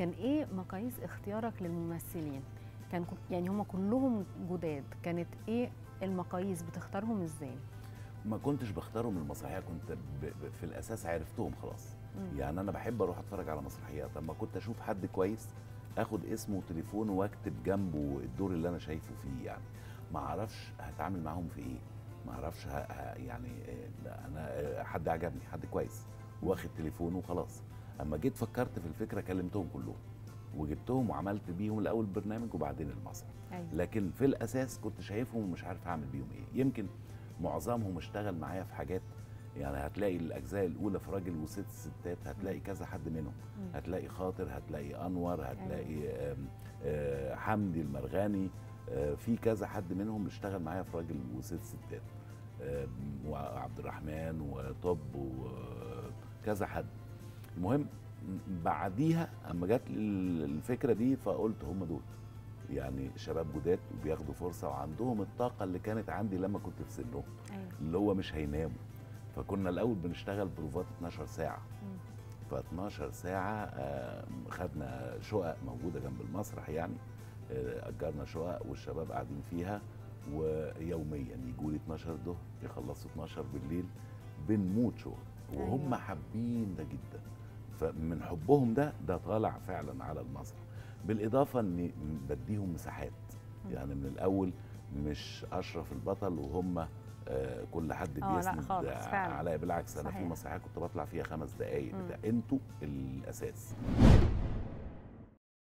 كان ايه مقاييس اختيارك للممثلين كان كو- يعني هم كلهم جداد كانت ايه المقاييس بتختارهم ازاي ما كنتش بختارهم المسرحيه كنت ب... ب... في الاساس عرفتهم خلاص مم. يعني انا بحب اروح اتفرج على مسرحيات اما كنت اشوف حد كويس اخد اسمه وتليفونه واكتب جنبه الدور اللي انا شايفه فيه يعني ما اعرفش هتعامل معاهم في ايه ما اعرفش ه... ه... يعني آه، لا، انا آه، حد عجبني حد كويس واخد تليفونه وخلاص اما جيت فكرت في الفكره كلمتهم كلهم وجبتهم وعملت بيهم الاول برنامج وبعدين المسرح ايوه لكن في الاساس كنت شايفهم ومش عارف اعمل بيهم ايه يمكن معظمهم اشتغل معايا في حاجات يعني هتلاقي الاجزاء الاولى في راجل وست ستات هتلاقي كذا حد منهم مم. هتلاقي خاطر هتلاقي انور هتلاقي آم، آه، حمدي المرغني آه، في كذا حد منهم اشتغل معايا في راجل وست ستات آم، وعبد الرحمن وطب وكذا حد المهم بعديها اما جات لي الفكره دي فقلت هم دول يعني شباب جداد وبياخدوا فرصه وعندهم الطاقه اللي كانت عندي لما كنت في سنهم ايوه اللي هو مش هيناموا فكنا الاول بنشتغل بروفات 12 ساعه مم. ف 12 ساعه آه، خدنا شقق موجوده جنب المسرح يعني آه، اجرنا شقق والشباب قاعدين فيها ويوميا يجوا لي 12 ظهر يخلصوا 12 بالليل بنموت شغل وهم أيوة. حابين ده جدا فمن حبهم ده ده طالع فعلا على المسرح بالاضافه اني بديهم مساحات مم. يعني من الاول مش اشرف البطل وهم آه، كل حد آه، لا بيسند خالص، فعلا. عليا بالعكس انا في صحيح. مسرحيه كنت بطلع فيها خمس دقائق مم. بتاع انتوا الاساس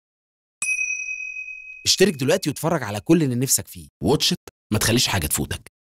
اشترك دلوقتي واتفرج على كل اللي نفسك فيه واتش إت، ما تخليش حاجة تفوتك